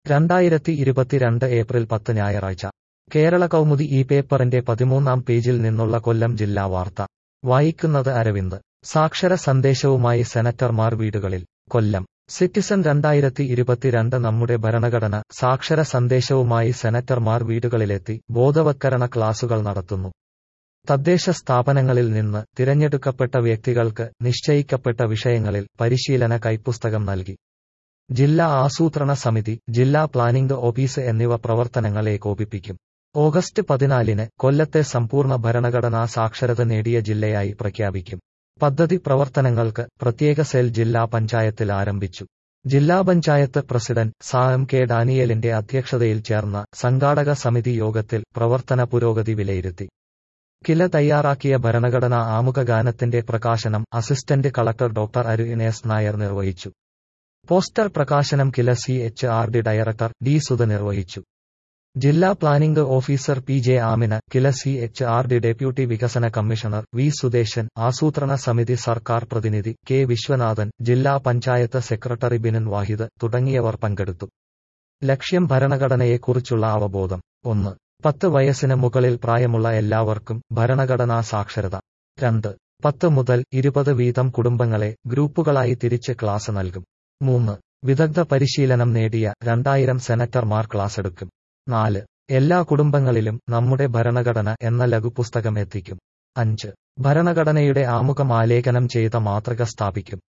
രണ്ടായിരത്തി ഇരുപത്തിരണ്ട് ഏപ്രിൽ പത്ത് ഞായറാഴ്ച കേരള കൗമുദി ഈ പേപ്പറിന്റെ പതിമൂന്നാം പേജിൽ നിന്നുള്ള കൊല്ലം ജില്ലാ വാർത്ത വായിക്കുന്നത് അരവിന്ദ് സാക്ഷര സന്ദേശവുമായി സെനറ്റർമാർ വീടുകളിൽ കൊല്ലം സിറ്റിസൺ രണ്ടായിരത്തി ഇരുപത്തിരണ്ട് നമ്മുടെ ഭരണഘടന സാക്ഷര സന്ദേശവുമായി സെനറ്റർമാർ വീടുകളിലെത്തി ബോധവത്കരണ ക്ലാസുകൾ നടത്തുന്നു തദ്ദേശ സ്ഥാപനങ്ങളിൽ നിന്ന് തിരഞ്ഞെടുക്കപ്പെട്ട വ്യക്തികൾക്ക് നിശ്ചയിക്കപ്പെട്ട വിഷയങ്ങളിൽ പരിശീലന കൈപ്പുസ്തകം നൽകി ജില്ലാ ആസൂത്രണ സമിതി ജില്ലാ പ്ലാനിംഗ് ഓഫീസ് എന്നിവ പ്രവർത്തനങ്ങൾ ഏകോപിപ്പിക്കും ഓഗസ്റ്റ് പതിനാലിന് കൊല്ലത്തെ സമ്പൂർണ്ണ ഭരണഘടനാ സാക്ഷരത നേടിയ ജില്ലയായി പ്രഖ്യാപിക്കും പദ്ധതി പ്രവർത്തനങ്ങൾക്ക് പ്രത്യേക സെൽ ജില്ലാ പഞ്ചായത്തിൽ ആരംഭിച്ചു ജില്ലാ പഞ്ചായത്ത് പ്രസിഡന്റ് സാ എം കെ ഡാനിയലിന്റെ അധ്യക്ഷതയിൽ ചേർന്ന സംഘാടക സമിതി യോഗത്തിൽ പ്രവർത്തന പുരോഗതി വിലയിരുത്തി കില തയ്യാറാക്കിയ ഭരണഘടനാ ആമുഖഗാനത്തിന്റെ പ്രകാശനം അസിസ്റ്റന്റ് കളക്ടർ ഡോക്ടർ അരുവിനേസ് നായർ നിർവഹിച്ചു പോസ്റ്റർ പ്രകാശനം Kila C H R D director D Sudha നിർവഹിച്ചു ജില്ലാ planning officer P J Amina Kila C H R D deputy വികസന കമ്മീഷണർ വി സുദേശൻ ആസൂത്രണ സമിതി സർക്കാർ പ്രതിനിധി കെ വിശ്വനാഥൻ ജില്ലാ പഞ്ചായത്ത് സെക്രട്ടറി ബിനൻ വാഹിദ് തുടങ്ങിയവർ പങ്കെടുത്തു ലക്ഷ്യം ഭരണഘടനയെക്കുറിച്ചുള്ള അവബോധം ഒന്ന് പത്ത് വയസ്സിന് മുകളിൽ പ്രായമുള്ള എല്ലാവർക്കും ഭരണഘടനാ സാക്ഷരത രണ്ട് പത്ത് മുതൽ ഇരുപത് വീതം കുടുംബങ്ങളെ ഗ്രൂപ്പുകളായി തിരിച്ച് ക്ലാസ് നൽകും മൂന്ന് വിദഗ്ധ പരിശീലനം നേടിയ രണ്ടായിരം സെനറ്റർമാർ ക്ലാസ്സെടുക്കും നാല് എല്ലാ കുടുംബങ്ങളിലും നമ്മുടെ ഭരണഘടന എന്ന ലഘുപുസ്തകം എത്തിക്കും അഞ്ച് ഭരണഘടനയുടെ ആമുഖം ആലേഖനം ചെയ്ത മാതൃക സ്ഥാപിക്കും